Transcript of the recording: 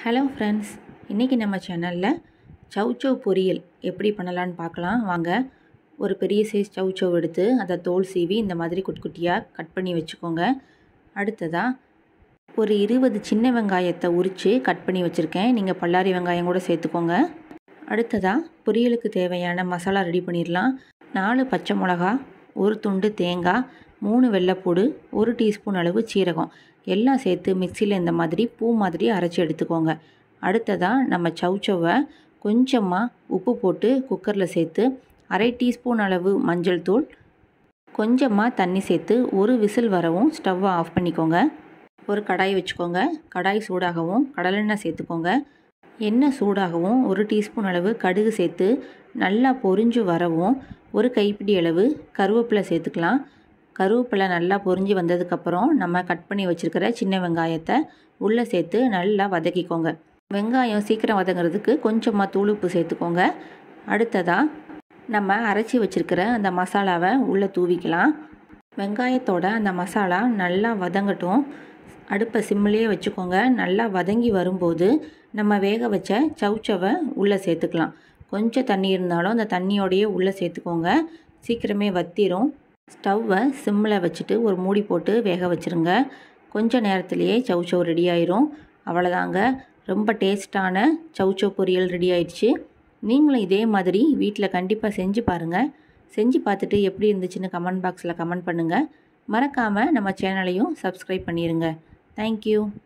hello friends இன்றைக்கி நம்ம சேனலில் சௌச்சௌ பொரியல் எப்படி பண்ணலான்னு பார்க்கலாம் வாங்க ஒரு பெரிய சைஸ் சௌச்சௌ எடுத்து அதை தோல் சீவி இந்த மாதிரி குட்டி குட்டியாக கட் பண்ணி வச்சுக்கோங்க அடுத்ததாக ஒரு இருபது சின்ன வெங்காயத்தை உரித்து கட் பண்ணி வச்சுருக்கேன் நீங்கள் பல்லாரி வெங்காயம் கூட சேர்த்துக்கோங்க அடுத்ததாக பொரியலுக்கு தேவையான மசாலா ரெடி பண்ணிடலாம் நாலு பச்சை மிளகா ஒரு துண்டு தேங்காய் மூணு வெள்ளைப்பூடு ஒரு டீஸ்பூன் அளவு சீரகம் எல்லாம் சேர்த்து மிக்சியில் இந்த மாதிரி பூ மாதிரி அரைச்சி எடுத்துக்கோங்க அடுத்ததாக நம்ம சௌச்சவை கொஞ்சமாக உப்பு போட்டு குக்கரில் சேர்த்து அரை டீஸ்பூன் அளவு மஞ்சள் தூள் கொஞ்சமாக தண்ணி சேர்த்து ஒரு விசில் வரவும் ஸ்டவ்வை ஆஃப் பண்ணிக்கோங்க ஒரு கடாய் வச்சுக்கோங்க கடாய் சூடாகவும் கடலெண்ணெய் சேர்த்துக்கோங்க எண்ணெய் சூடாகவும் ஒரு டீஸ்பூன் அளவு கடுகு சேர்த்து நல்லா பொரிஞ்சு வரவும் ஒரு கைப்பிடி அளவு கருவேப்பிலை சேர்த்துக்கலாம் கருவேப்பிலை நல்லா பொரிஞ்சு வந்ததுக்கப்புறம் நம்ம கட் பண்ணி வச்சுருக்கிற சின்ன வெங்காயத்தை உள்ளே சேர்த்து நல்லா வதக்கிக்கோங்க வெங்காயம் சீக்கிரம் வதங்கிறதுக்கு கொஞ்சமாக தூளுப்பு சேர்த்துக்கோங்க அடுத்ததாக நம்ம அரைச்சி வச்சுருக்கிற அந்த மசாலாவை உள்ளே தூவிக்கலாம் வெங்காயத்தோட அந்த மசாலா நல்லா வதங்கட்டும் அடுப்பை சிம்மிலேயே வச்சுக்கோங்க நல்லா வதங்கி வரும்போது நம்ம வேக வச்ச சவுச்சவை உள்ளே சேர்த்துக்கலாம் கொஞ்சம் தண்ணி இருந்தாலும் அந்த தண்ணியோடையே உள்ளே சேர்த்துக்கோங்க சீக்கிரமே வத்திரும் ஸ்டவ்வை சிம்மில் வச்சுட்டு ஒரு மூடி போட்டு வேக வச்சுருங்க கொஞ்சம் நேரத்துலேயே சவுச்சவ் ரெடி ஆயிரும் அவ்வளோதாங்க ரொம்ப டேஸ்ட்டான சவுச்சவ் பொரியல் ரெடி ஆயிடுச்சு நீங்களும் இதே மாதிரி வீட்டில் கண்டிப்பாக செஞ்சு பாருங்கள் செஞ்சு பார்த்துட்டு எப்படி இருந்துச்சுன்னு கமெண்ட் பாக்ஸில் கமெண்ட் பண்ணுங்கள் மறக்காமல் நம்ம சேனலையும் சப்ஸ்கிரைப் பண்ணிடுங்க தேங்க்யூ